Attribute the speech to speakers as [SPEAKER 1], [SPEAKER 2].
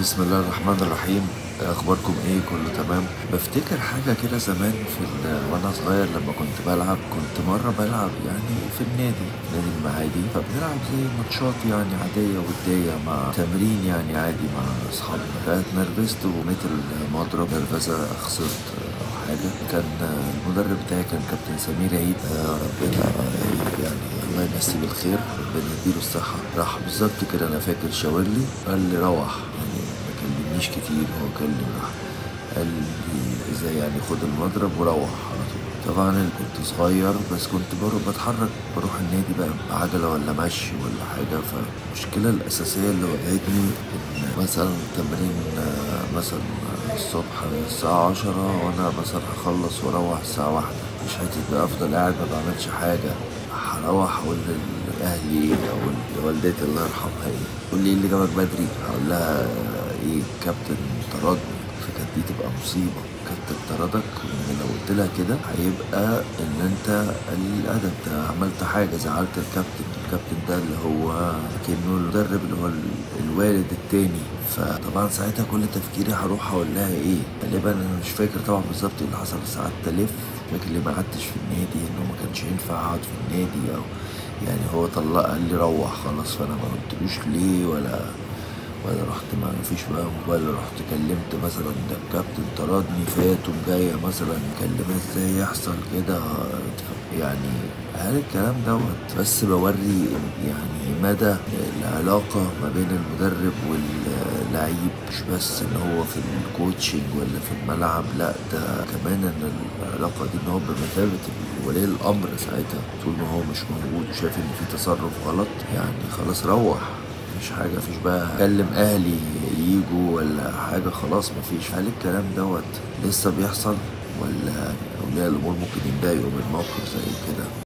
[SPEAKER 1] بسم الله الرحمن الرحيم اخباركم ايه كله تمام بفتكر حاجه كده زمان في ال- وانا صغير لما كنت بلعب كنت مره بلعب يعني في النادي نادي المعادي فبنلعب زي ماتشات يعني عاديه وديه مع تمرين يعني عادي مع اصحابنا فاتنرفزت وميت المضرب نرفزه خسرت او حاجه كان المدرب بتاعي كان كابتن سمير عيد آه، ربنا يعني الله يمسيه بالخير ربنا يديله الصحه راح بالظبط كده انا فاكر شاور لي قال لي روح يعني ما كلمنيش كتير هو كلم راح قال لي ازاي يعني خد المضرب وروح على طول طبعا انا كنت صغير بس كنت بروح بتحرك بروح النادي بقى بعجله ولا مشي ولا حاجه فالمشكله الاساسيه اللي واجهتني ان مثلا تمرين آه، مثلا الصبح الساعة عشرة وأنا مثلا هخلص وأروح الساعة واحدة مش حتة بقى أفضل قاعد ما بعملش حاجة هروح أقول لأهلي إيه أو لوالدتي الله يرحمها إيه تقول لي إيه اللي جابك بدري هقول لها إيه كابتن طردني فكانت دي تبقى مصيبة كابتن طردك إن لو قلت لها كده هيبقى إن أنت الأدب ده عملت حاجة زعلت الكابتن الكابتن ده اللي هو كأنه المدرب اللي هو ال- الوالد التاني فطبعا ساعتها كل تفكيري هروح اقول لها ايه غالبا انا مش فاكر طبعا بالظبط ايه اللي حصل بس قعدت الف فاكر ليه ما قعدتش في النادي انه ما كانش ينفع اقعد في النادي او يعني هو طلع قال لي روح خلاص فانا ما قلتلوش ليه ولا ولا رحت ما فيش بقى موبايل رحت كلمت مثلا ده الكابتن طردني فات وجاية مثلا كلمة ازاي يحصل كده يعني هل الكلام دوت بس بوري يعني مدى العلاقة ما بين المدرب واللعيب مش بس ان هو في الكوتشنج ولا في الملعب لا ده كمان ان العلاقة دي ان هو بمثابة ولي الامر ساعتها طول ما هو مش موجود وشايف ان في تصرف غلط يعني خلاص روح مفيش حاجة مفيش بقى اكلم اهلي يجوا ولا حاجة خلاص مفيش هل الكلام دوت لسه بيحصل ولا اولياء الامور ممكن يتضايقوا من موقف زي كده